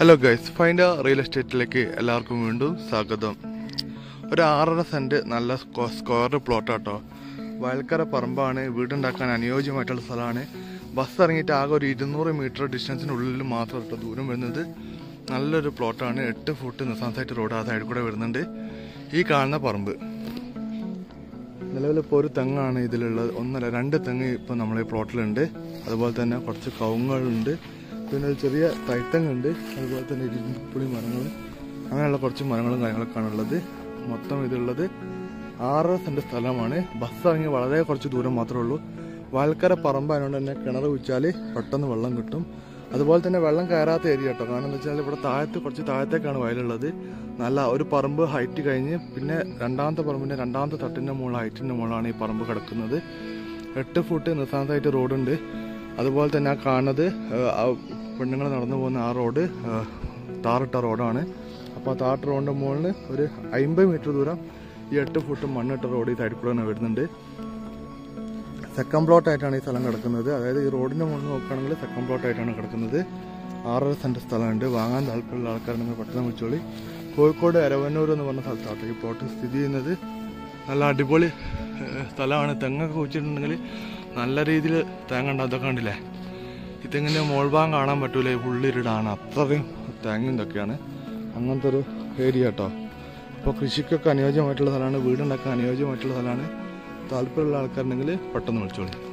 hello guys find real എസ്റ്റേറ്റിലേക്ക് എല്ലാവർക്കും വീണ്ടും സ്വാഗതം ഒരു ആറര സെൻറ്റ് നല്ല സ്ക്വ- സ്ക്വയർ പ്ലോട്ട് കേട്ടോ വയൽക്കര പറമ്പാണ് വീടുണ്ടാക്കാൻ അനുയോജ്യമായിട്ടുള്ള സ്ഥലമാണ് ബസ് ഇറങ്ങിയിട്ട് ആകെ ഒരു ഇരുന്നൂറ് മീറ്റർ ഡിസ്റ്റൻസിനുള്ളിൽ മാത്രം കേട്ടോ ദൂരം വരുന്നത് നല്ലൊരു പ്ലോട്ടാണ് എട്ട് ഫുട്ട് നിസാൻ സൈറ്റ് റോഡ് ആ സൈഡിൽ കൂടെ വരുന്നുണ്ട് ഈ കാണുന്ന പറമ്പ് നിലവിൽ ഇപ്പോൾ ഒരു തെങ്ങാണ് ഇതിലുള്ളത് ഒന്നല്ല രണ്ട് തെങ്ങ് ഇപ്പോൾ നമ്മളെ പ്ലോട്ടിലുണ്ട് അതുപോലെ തന്നെ കുറച്ച് കവുങ്ങുകളുണ്ട് പിന്നെ ഒരു ചെറിയ തൈത്തങ്ങുണ്ട് അതുപോലെ തന്നെ ഇരുമ്പുളി മരങ്ങൾ അങ്ങനെയുള്ള കുറച്ച് മരങ്ങളും കാര്യങ്ങളൊക്കെയാണ് ഉള്ളത് മൊത്തം ഇതുള്ളത് ആറ് സെൻറ്റ് സ്ഥലമാണ് ബസ് ഇറങ്ങി വളരെ കുറച്ച് ദൂരം മാത്രമേ ഉള്ളൂ വാൽക്കര പറമ്പ് അതിനോട് തന്നെ കിണർ കുഴിച്ചാൽ പെട്ടെന്ന് വെള്ളം കിട്ടും അതുപോലെ തന്നെ വെള്ളം കയറാത്ത ഏരിയ കേട്ടോ കാരണം എന്താ വെച്ചാൽ ഇവിടെ താഴത്ത് കുറച്ച് താഴത്തേക്കാണ് വയലുള്ളത് നല്ല ഒരു പറമ്പ് ഹൈറ്റ് കഴിഞ്ഞ് പിന്നെ രണ്ടാമത്തെ പറമ്പിൻ്റെ രണ്ടാമത്തെ തട്ടിൻ്റെ മുകളിൽ ഹൈറ്റിൻ്റെ മുകളിലാണ് ഈ പറമ്പ് കിടക്കുന്നത് എട്ട് ഫുട്ട് നിസാനത്തായിട്ട് റോഡുണ്ട് അതുപോലെ തന്നെ ആ കാണുന്നത് പെണ്ണുങ്ങൾ നടന്നു പോകുന്ന ആ റോഡ് ആ, ടാറിട്ട റോഡാണ് അപ്പോൾ ആ താറിട്ട റോഡിൻ്റെ മുകളിൽ ഒരു അമ്പത് മീറ്റർ ദൂരം ഈ എട്ട് ഫുട്ട് മണ്ണിട്ട റോഡ് ഈ സൈഡിൽ കൂടെ തന്നെ വരുന്നുണ്ട് സെക്കൻഡ് പ്ലോട്ട് ആയിട്ടാണ് ഈ സ്ഥലം കിടക്കുന്നത് അതായത് ഈ റോഡിന്റെ മുകളിൽ നോക്കുകയാണെങ്കിൽ സെക്കൻഡ് പ്ലോട്ട് ആയിട്ടാണ് കിടക്കുന്നത് ആറര സെന്റ് സ്ഥലമുണ്ട് വാങ്ങാൻ താല്പര്യമുള്ള ആൾക്കാരുണ്ടെങ്കിൽ പെട്ടെന്ന് വിളിച്ചോളി കോഴിക്കോട് എരവന്നൂർ എന്ന് പറഞ്ഞ സ്ഥലത്താണ് ഈ പ്ലോട്ട് സ്ഥിതി ചെയ്യുന്നത് നല്ല അടിപൊളി ഏഹ്, സ്ഥലമാണ് തെങ്ങൊക്കെ കുഴിച്ചിട്ടുണ്ടെങ്കിൽ നല്ല രീതിയിൽ തേങ്ങ ഉണ്ട് അതൊക്കെ കണ്ടില്ലേ ഈ തെങ്ങിൻ്റെ മോൾഭാഗം കാണാൻ പറ്റൂല ഈ ഉള്ളിരിടാണ് അത്രയും തേങ്ങ ഇതൊക്കെയാണ് അങ്ങനത്തെ ഒരു ഏരിയ കേട്ടോ അപ്പോൾ കൃഷിക്കൊക്കെ അനുയോജ്യമായിട്ടുള്ള സ്ഥലമാണ് വീടുണ്ടാക്കാൻ അനുയോജ്യമായിട്ടുള്ള സ്ഥലമാണ് താല്പര്യമുള്ള ആൾക്കാരുണ്ടെങ്കിൽ പെട്ടെന്ന് വിളിച്ചോളൂ